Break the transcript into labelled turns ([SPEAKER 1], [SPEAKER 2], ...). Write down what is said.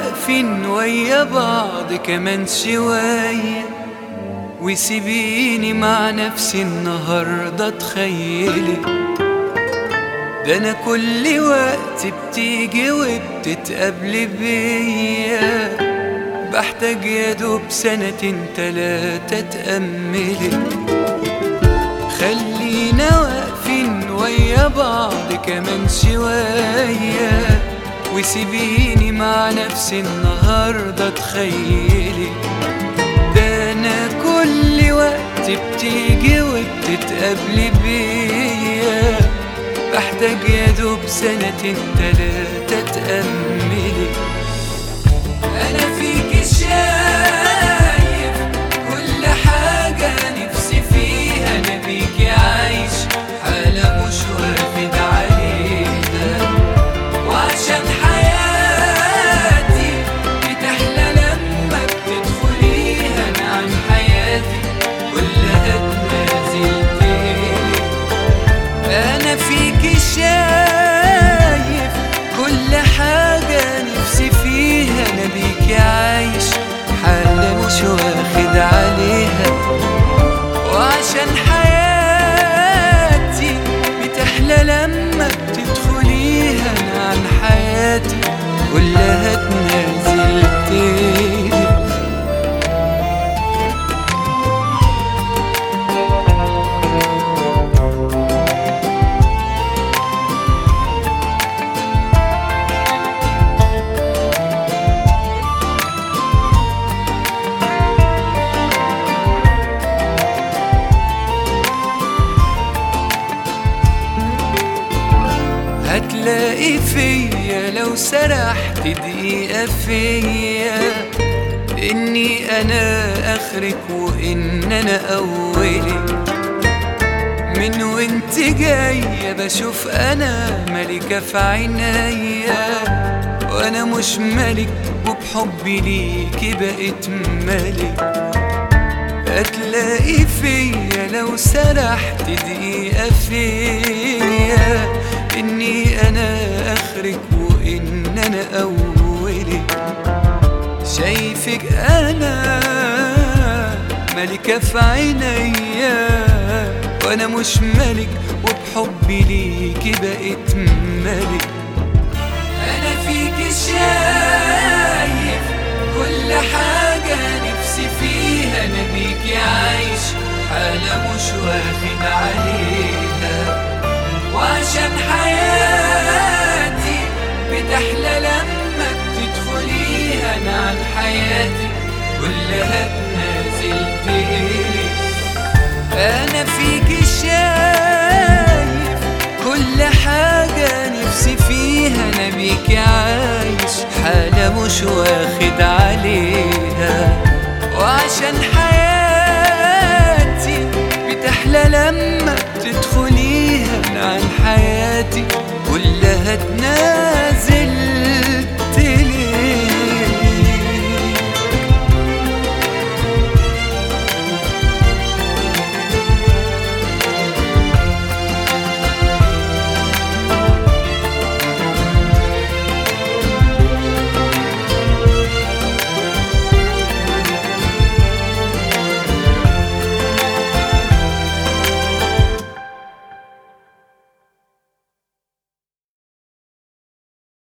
[SPEAKER 1] واقفين ويا بعض كمان شوية وسيبيني مع نفسي النهاردة تخيلي ده انا كل وقت بتيجي وبتتقابلي بيا بحتاج يا دوب سنتين تلاتة تأملي خلينا واقفين ويا بعض كمان شوية وسيبيني مع نفسي النهاردة تخيلي ده أنا كل وقت بتيجي وبتتقابلي بيا بحتاج يا دوب سنتين تلاتة تأملي أنا فيك شايف كل حاجة نفسي فيها أنا بيكي عايش حالة مش واخد عليها وعشان حياتي بتحلى لما بتدخليها أنا عن حياتي كلها اتنازلتلي أنا فيكي شايف كل حاجة نفسي فيها أنا بيكي عايش حالة مش واخد عليها وعشان حياتي بتحلى لما بتدخليها أنا عن حياتي كلها اتنازلتلي هتلاقي فيا لو سرحت دقيقة فيا إني أنا آخرك وإن أنا أولك من وانت جاية بشوف أنا ملكة في عينيا وأنا مش ملك وبحبي ليكي بقيت ملك هتلاقي فيا لو سرحت دقيقة فيا إني أنا آخرك وإن أنا أولك شايفك أنا ملكة في عينيا وأنا مش ملك وبحبي ليكي بقيت ملك أنا فيكي شايف كل حاجة نفسي فيها أنا بيكي عايش حالة مش واخد عليها وعشان حياتي بتحلى لما بتدخليها أنا عن حياتي كلها اتنازلتلي أنا فيكي شايف كل حاجة نفسي فيها أنا بيكي عايش حالة مش واخد عليها وعشان حياتي بتحلى لما بتدخليها أنا عن حياتي كلها تنام